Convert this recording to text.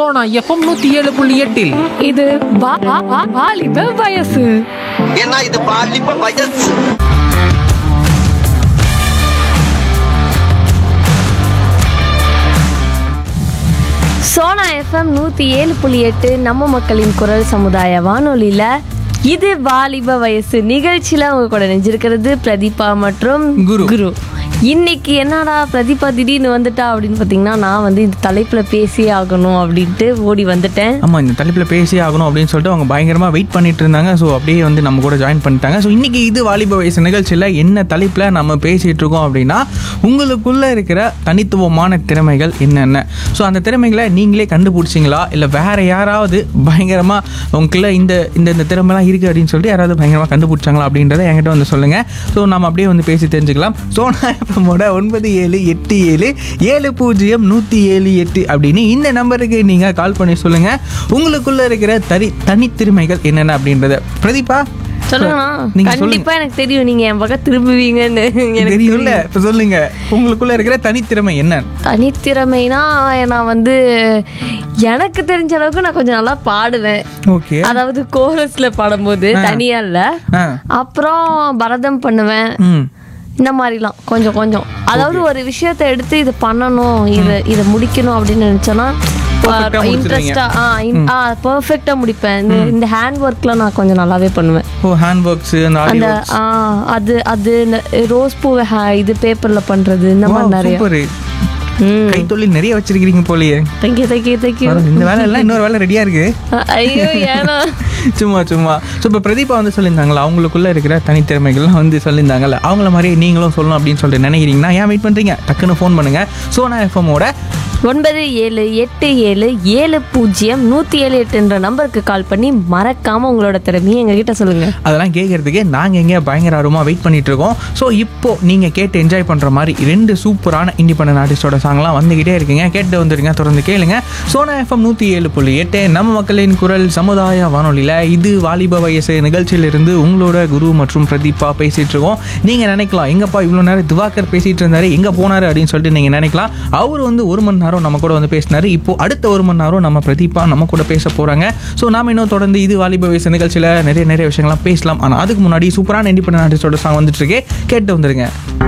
Sona FM நூத்தி ஏழு புள்ளி எட்டில் இது வா- வா- வா- வாலிப வயசு ஏன்னா இது பாலிப்ப வயசு சோனா எஃப்எம் நூற்றி ஏழு புள்ளி எட்டு நம்ம மக்களின் குரல் சமுதாய வானொலியில் இது வாலிப வயசு நிகழ்ச்சியில் அவங்க கூட நெஞ்சிருக்கிறது பிரதீபா மற்றும் குரு. குரு இன்னைக்கு என்னடா பிரதீபா திடீர்னு வந்துட்டா அப்படின்னு பார்த்தீங்கன்னா நான் வந்து இந்த தலைப்பில் பேசியே ஆகணும் அப்படின்ட்டு ஓடி வந்துட்டேன் ஆமாம் இந்த தலைப்பில் பேசி ஆகணும் அப்படின்னு சொல்லிட்டு அவங்க பயங்கரமாக வெயிட் பண்ணிட்டு இருந்தாங்க ஸோ அப்படியே வந்து நம்ம கூட ஜாயின் பண்ணிட்டாங்க ஸோ இன்னைக்கு இது வாலிப வயசு நிகழ்ச்சியில் என்ன தலைப்பில் நம்ம பேசிகிட்டு இருக்கோம் அப்படின்னா உங்களுக்குள்ளே இருக்கிற தனித்துவமான திறமைகள் என்னென்ன ஸோ அந்த திறமைகளை நீங்களே கண்டுபிடிச்சிங்களா இல்லை வேற யாராவது பயங்கரமாக உங்களுக்குள்ள இந்த இந்த இந்த திறமைலாம் இருக்குது அப்படின்னு சொல்லிட்டு யாராவது பயங்கரமாக கண்டுபிடிச்சாங்களா அப்படின்றத என்கிட்ட வந்து சொல்லுங்கள் ஸோ நம்ம அப்படியே வந்து பேசி தெரிஞ்சுக்கலாம் சோனா எஃப்எம்மோட ஒன்பது ஏழு எட்டு ஏழு ஏழு பூஜ்ஜியம் நூற்றி ஏழு எட்டு அப்படின்னு இந்த நம்பருக்கு நீங்கள் கால் பண்ணி சொல்லுங்கள் உங்களுக்குள்ளே இருக்கிற தனி தனித்திறமைகள் என்னென்ன அப்படின்றத பிரதீபா சொல்லுங்கண்ணா நீங்க கண்டிப்பா எனக்கு தெரியும் நீங்க என் பக்கம் திரும்புவீங்கன்னு எனக்கு தெரியும்ல இப்போ சொல்லுங்க உங்களுக்குள்ள இருக்கிற தனித்திறமை என்ன தனித்திறமைனா நான் வந்து எனக்கு தெரிஞ்ச அளவுக்கு நான் கொஞ்சம் நல்லா பாடுவேன் ஓகே அதாவது கோரஸ்ல பாடும்போது தனியா இல்ல ஆ அப்புறம் பரதம் பண்ணுவேன் ம் இந்த மாதிரிலாம் கொஞ்சம் கொஞ்சம் அதாவது ஒரு விஷயத்த எடுத்து இது பண்ணணும் இது இதை முடிக்கணும் அப்படின்னு நினைச்சேன்னா Perfect ஆ முடிச்சிருவீங்க. இன்ட்ரெஸ்டா ஆ பர்ஃபெக்டா முடிப்பேன் இந்த இந்த ஹேண்ட் ஒர்க்ல நான் கொஞ்சம் நல்லாவே பண்ணுவேன் ஓ ஹேண்ட் ஒர்க்ஸ் அந்த ஆரி அந்த ஆ அது அது இந்த ரோஸ் பூவை ha- இது பேப்பர்ல பண்றது இந்த மாதிரி நிறைய சூப்பர் ம் கைத்தொழில் நிறைய வச்சிருக்கீங்க போலயே தேங்க்யூ தேங்க்யூ தேங்க்யூ பரவாயில்ல, இந்த வேலை எல்லாம் இன்னொரு வேலை ரெடியா இருக்கு ஐயோ ஏன்னா சும்மா சும்மா ஸோ இப்போ பிரதீபா வந்து சொல்லியிருந்தாங்களா அவங்களுக்குள்ள இருக்கிற தனித்திறமைகள்லாம் வந்து சொல்லியிருந்தாங்கல்ல அவங்கள மாதிரி நீங்களும் சொல்லணும் அப்படின்னு சொல்லிட்டு நினைக்கிறீங்கன்னா ஏன் வெயிட் பண்ணுறீங்க டக்குன்னு ஃபோன் பண்ணுங்க சோனா எஃப்எம்மோட ஒன்பது ஏழு எட்டு ஏழு ஏழு பூஜ்ஜியம் நூற்றி ஏழு எட்டுன்ற நம்பருக்கு கால் பண்ணி மறக்காம உங்களோட திறமையை எங்ககிட்ட சொல்லுங்க அதெல்லாம் கேட்கறதுக்கு நாங்கள் எங்கே பயங்கர ஆர்வமாக வெயிட் பண்ணிட்டு இருக்கோம் ஸோ இப்போ நீங்கள் கேட்டு என்ஜாய் பண்ணுற மாதிரி ரெண்டு சூப்பரான இண்டிபெண்டன்ட் ஆர்டிஸ்டோட சாங்லாம் வந்துக்கிட்டே இருக்கீங்க கேட்டு வந்துருங்க தொடர்ந்து கேளுங்க சோனா எஃப்எம் நூற்றி ஏழு புள்ளி எட்டு நம்ம மக்களின் குரல் சமுதாய வானொலியில் இது வாலிப வயசு நிகழ்ச்சியிலிருந்து உங்களோட குரு மற்றும் பிரதீபா பேசிட்டு இருக்கோம் நீங்கள் நினைக்கலாம் எங்கப்பா இவ்வளோ நேரம் திவாகர் பேசிட்டு இருந்தாரு எங்கே போனாரு அப்படின்னு சொல்லிட்டு நீங்கள் நினைக்கலாம் அவர் வந்து ஒரு மணி நேரம் நம்ம கூட வந்து பேசினாரு இப்போ அடுத்த ஒரு மணி நேரம் நம்ம பிரதீபா நம்ம கூட பேச போகிறாங்க ஸோ நாம இன்னும் தொடர்ந்து இது வாலிப வயசு நிகழ்ச்சியில் நிறைய நிறைய விஷயங்கள்லாம் பேசலாம் ஆனால் அதுக்கு முன்னாடி சூப்பரான இண்டிபெண்டன்ட் ஆர்டிஸ்டோட சாங் வந்துட்டு இருக்கே கேட்டு வந்துருங்க